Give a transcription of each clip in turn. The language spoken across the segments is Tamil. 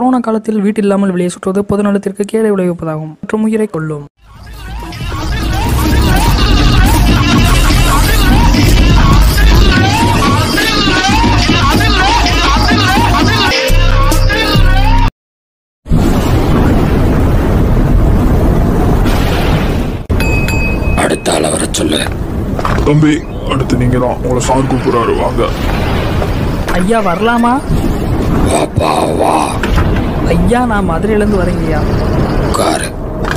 கொரோனா காலத்தில் வீட்டில்லாமல் வெளியே சுற்றுவது பொதுநலத்திற்கு கேடு விளைவிப்பதாகும் மற்றும் உயிரை கொல்லும் அடுத்த ஆளை வர சொல்லு தம்பி அடுத்து நீங்க தான் உங்களை சார் கூப்பிடுறாரு வாங்க ஐயா வரலாமா வாப்பா வா ஐயா நான் மதுரையிலேருந்து வரேங்கய்யா உட்காரு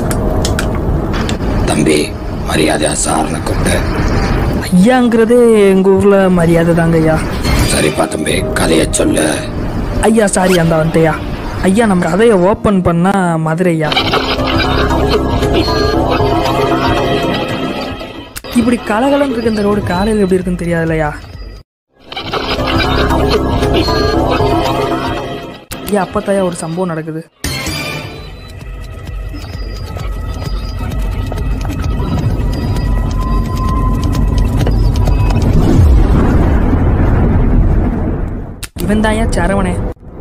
தம்பி மரியாதையா சார்னு கூப்பிட்டு ஐயாங்கிறதே எங்கள் ஊரில் மரியாதை தாங்க ஐயா சரிப்பா தம்பி கதையை சொல்லு ஐயா சாரி அந்த வந்துட்டயா ஐயா நம்ம கதையை ஓப்பன் பண்ணா மதுரையா இப்படி கலகலன்னு இருக்கு இந்த ரோடு காலையில் எப்படி இருக்குன்னு தெரியாதுல்லையா ஐயா அப்பத்தாயா ஒரு சம்பவம் நடக்குது இவன் தாயா சரவணே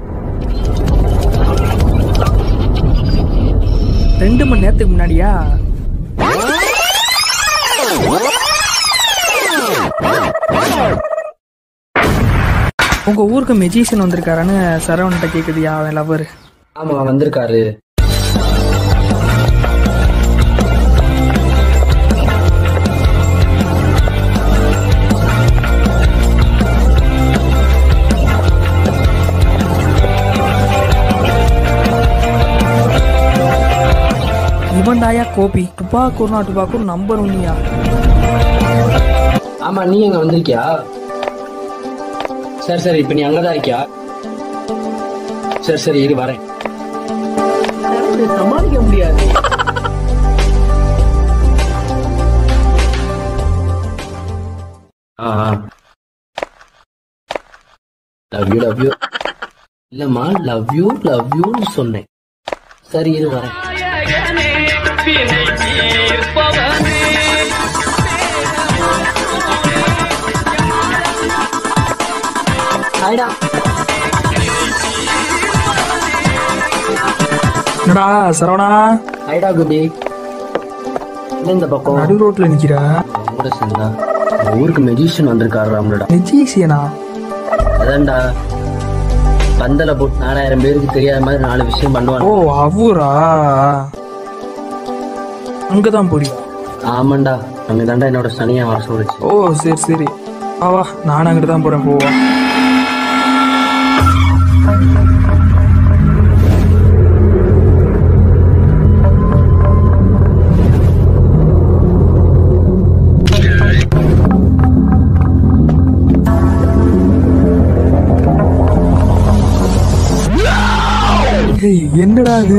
ரெண்டு மணி நேரத்துக்கு முன்னாடியா உங்க ஊருக்கு மெஜிஷியன் வந்திருக்காரான்னு சரவண்கிட்ட கேக்குதுயா அவன் லவர் ஆமா வந்திருக்காரு இவன் தாயா கோபி துப்பாக்கூர்னா துப்பாக்கூர் நம்பர் ஒன்னியா ஆமா நீ அங்க வந்திருக்கியா சரி சரி இப்ப நீ அங்கதான் இருக்கியா சரி சரி இரு வரேன் சமாளிக்க முடியாது ஆ லவ் யூ லவ் யூ இல்லம்மா லவ் யூ லவ் யூன்னு சொன்னேன் சரி இரு வரேன் ஹாய்டா என்னடா சரவணா ஹாய்டா குட்டி என்ன இந்த பக்கம் நடு ரோட்ல நிக்கிற அவன் கூட சேர்ந்தா நம்ம ஊருக்கு மெஜிஷியன் வந்திருக்காரு நம்மளோட மெஜிஷியனா அதான்டா பந்தல போட்டு நாலாயிரம் பேருக்கு தெரியாத மாதிரி நாலு விஷயம் ஓ பண்ணுவான் அவரா அங்கதான் போறியா ஆமாண்டா அங்க தாண்டா என்னோட சனியா வர சொல்லுச்சு ஓ சரி சரி ஆவா நானும் அங்கிட்டு தான் போறேன் போவா ஏய், என்னடா இது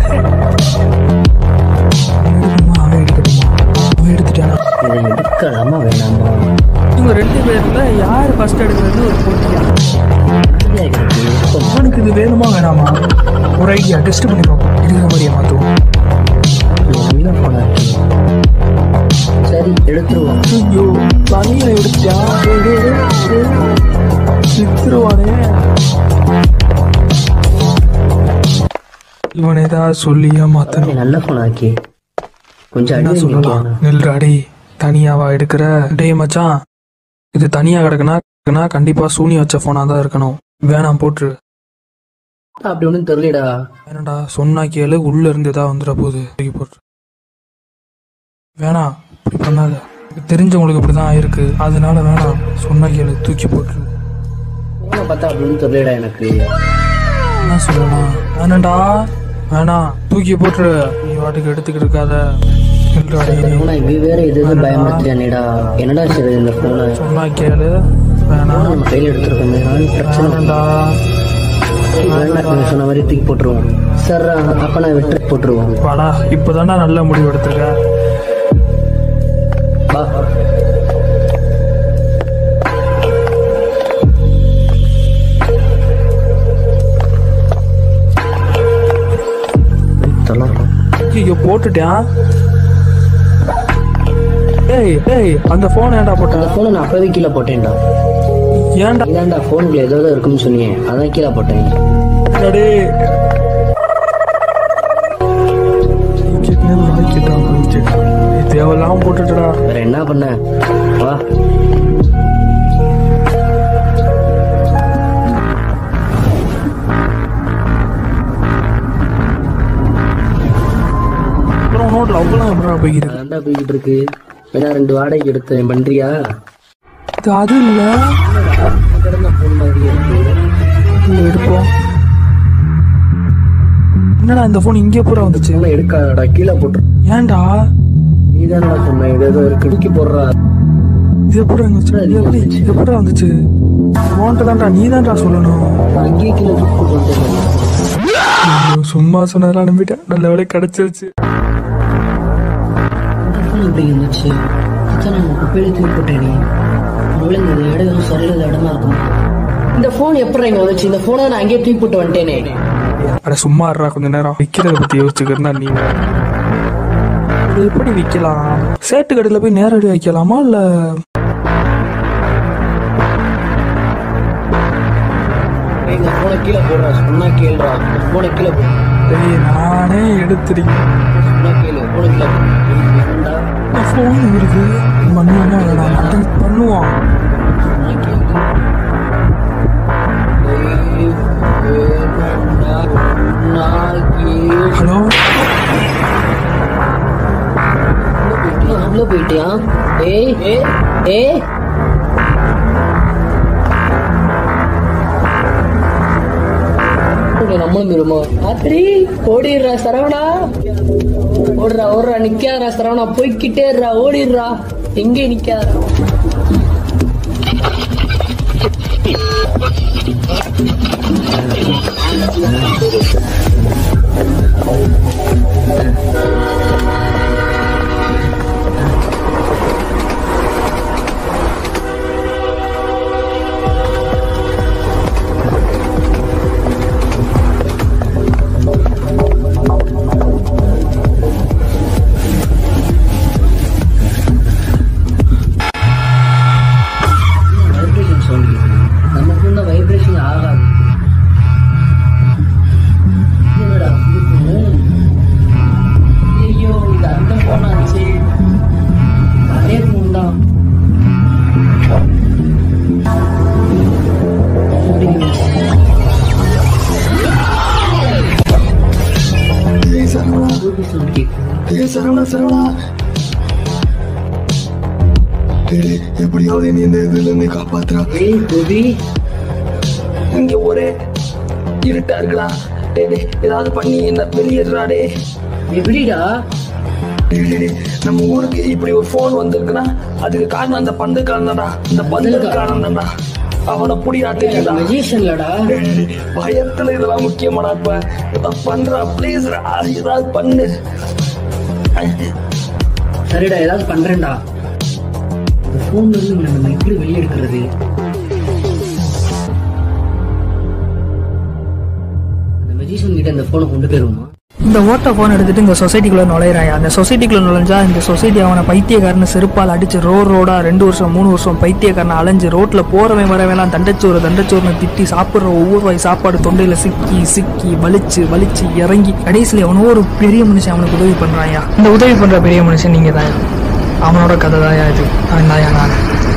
அவன் எடுக்கட்டுமா அவன் எடுத்துட்டானா இதை எடுக்கலாமா வேணாமா இவங்க ரெண்டு பேர்ல யார் ஃபர்ஸ்ட் எடுக்கிறது ஒரு போட்டியா ஐடியா இருக்கு. இப்போ அவனுக்கு இது வேணுமா வேணாமா ஒரு ஐடியா டெஸ்ட் பண்ணி பார்ப்போம் இருக்கிற மாதிரியே மாத்துவோம் நல்ல போனா இருக்கு. சரி எடுத்துருவோம் ஐயோ தனியா எடுத்துட்டான் டேய், டேய், டேய், டேய். சித்துருவானே இவனை ஏதாவது சொல்லியா மாத்தணும் நல்ல போனா இருக்கே கொஞ்சம் என்ன அடி சொல்லலாம் வைக்கலாம். நில்றா டேய் தனியாவா எடுக்கிற டேய் மச்சான் இது தனியா கிடக்குனா கிடக்குனா கண்டிப்பா சூனி வச்ச போனா தான் இருக்கணும் வேணாம் போட்டுரு அப்படி ஒண்ணும் தெரியலடா வேணாம்டா சொன்னா கேளு உள்ள இருந்து ஏதாவது வந்துட போகுது தூக்கி போட்டுரு வேணாம் இப்படி பண்ணாத எனக்கு தெரிஞ்சவங்களுக்கு இப்படிதான் ஆயிருக்கு அதனால வேணாம் சொன்னா கேளு தூக்கி போட்டுரு போன பார்த்தா அப்படி ஒண்ணும் தெரியலடா எனக்கு என்ன சொல்லலாம் வேணாம்டா வேணாம் தூக்கி போட்டுரு நீ வாட்டுக்கு எடுத்துக்கிட்டு இருக்காத நில்றா டேய். போனா இவ வேற எது எது பயமுறுத்தியானேடா என்னடா சரி இந்த போனை சொன்னா கேளு வேணாம் நம்ம கையில எடுத்துருக்கோமே நானும் பிரச்சனை வேணாம்டா வேண்டாம் நீங்க சொன்ன மாதிரி தூக்கி போட்டுருவோம் சார் அப்ப நான் விட்டு போட்டுருவோம் வாடா இப்பதான்டா நல்ல முடிவு எடுத்திருக்க வா தொல்லாம் ஐயோ போட்டுட்டான் ஏய் ஏய் அந்த போன் ஏன்டா அந்த போட்ட போனை நான் அப்பவே கீழே போட்டேன்டா ஏன்டா இதான்டா போனுக்குள்ள ஏதோ இருக்குன்னு சொன்னீங்க அதான் கீழே போட்டேன் டேய் போய்கிட்டு இருக்கு. அதான்டா போய்கிட்டு இருக்கு வேணா ரெண்டு வாடகைக்கு எடுத்தேன் பண்றியா இது அது இல்ல கிடந்த போன் மாதிரியே இருக்கு இல்ல, எடுப்போம் என்னடா இந்த போன் இங்கே பூரா வந்துச்சு சும்மா எடுக்காதடா கீழே போட்டு ஏன்டா நீ தானடா சொன்ன இது ஏதோ இருக்கு தூக்கி போடுறா இது எப்படி வந்துச்சு இது எப்படி இது எப்படி வந்துச்சு போன்ட்டு தான்டா நீ தான்டா சொல்லணும் நான் அங்கேயே கீழே தூக்கி போட்டு வந்துட்டேன் ஐயோ, சும்மா சொன்னதெல்லாம் நம்பிட்டேன் நல்ல வேலை கிடைச்சிருச்சு இந்த ஃபோன் எப்படி இருந்துச்சு அதான் நான் குப்பையில தூக்கி போட்டேனே ஒருவேளை இந்த இடம் எதுவும் சரியில்லாத இடமா இருக்கும் இந்த ஃபோன் எப்படி இங்க வந்துச்சு இந்த ஃபோனை நான் அங்கேயே தூக்கி போட்டு வந்துட்டேனே அட சும்மா இருடா கொஞ்ச நேரம் விற்கிறத பத்தி யோசிச்சுக்கிறதா நீ இது எப்படி விற்கலாம் சேட்டு கடையில் போய் நேரடி வைக்கலாமா இல்ல இந்த ஃபோனை கீழே போடுறா சொன்னா கேளுடா இந்த ஃபோனை கீழே போடு டேய், நானே எடுத்துருக்கேன் சொன்னா கேளு ஃபோனை கீழே போடு ஏன்டா ஃபோன் இருக்கு பண்ணுவோமா வேணாம் அட்டன் பண்ணுவான் சொன்னா கேளு ஏய், வேணாம்டா. நான் கேளு. ஹலோ உள்ள போயிட்டியா ஏய் ஏய் ஏய் இங்க நம்மளும் இருமோ ராத்திரி ஓடிடுறா சரவணா ஓடுறா ஓடுறா நிக்காதடா சரவணா போய்க்கிட்டே இருடா ஓடிடுறா எங்கே நிக்காதடா வைப்ரேஷன் சவுண்ட் நமக்கு இந்த வைப்ரேஷன் ஆகாது என்னடா இது phone? ஐயோ இது அந்த போனாச்சு அதே ஃபோன் தான் sound கேக்குது. சரவணா சரவணா டேய், எப்படியாவது நீ இந்த இதுல இருந்து காப்பாத்துறா ஏய் கோபி இங்க ஒரே இருட்டா இருக்கலாம் டேய் டேய், ஏதாவது பண்ணி என்ன வெளியேறா டே எப்படிடா டேய் டேய், டேய், நம்ம ஊருக்கு இப்படி ஒரு போன் வந்திருக்குன்னா அதுக்கு காரணம் அந்த பந்துக்காரன் தான்டா இந்த பந்துக்காரன் தான்டா அவனை புடிடா தெரியுதா மெஜிஷியன்லடா டேய், டேய், டேய், பயத்துல இதெல்லாம் முக்கியமாடா இப்ப ஏதாவது பண்றா ப்ளீஸ் ஏதாவது பண்ணு சரிடா ஏதாவது பண்றேன்டா இந்த ஃபோன்ல இருந்து நம்ம எப்படி வெளியே எடுக்கிறது அந்த மெஜிஷியன் கிட்ட இந்த போனை கொண்டு போயிருவோமா இந்த ஓட்ட ஃபோன் எடுத்துட்டு இந்த சொசைட்டிக்குள்ள நுழையிறாயா அந்த சொசைட்டிக்குள்ள நுழைஞ்சா இந்த சொசைட்டி அவனை பைத்தியக்காரன்னு செருப்பால் அடிச்சு ரோட் ரோடா ரெண்டு வருஷம் மூணு வருஷம் பைத்தியக்காரனை அலைஞ்சு ரோட்ல போறவன் வரவெல்லாம் தண்டச்சோறு தண்டச்சோறுன்னு திட்டி சாப்பிடுற ஒவ்வொரு வாய் சாப்பாடு தொண்டையில சிக்கி சிக்கி வலிச்சு வலிச்சு இறங்கி கடைசியில் எவனோ ஒரு பெரிய மனுஷன் அவனுக்கு உதவி பண்றாயா இந்த உதவி பண்ற பெரிய மனுஷன் நீங்க தான் அவனோட கதை தான் இது அவன் தான் நான்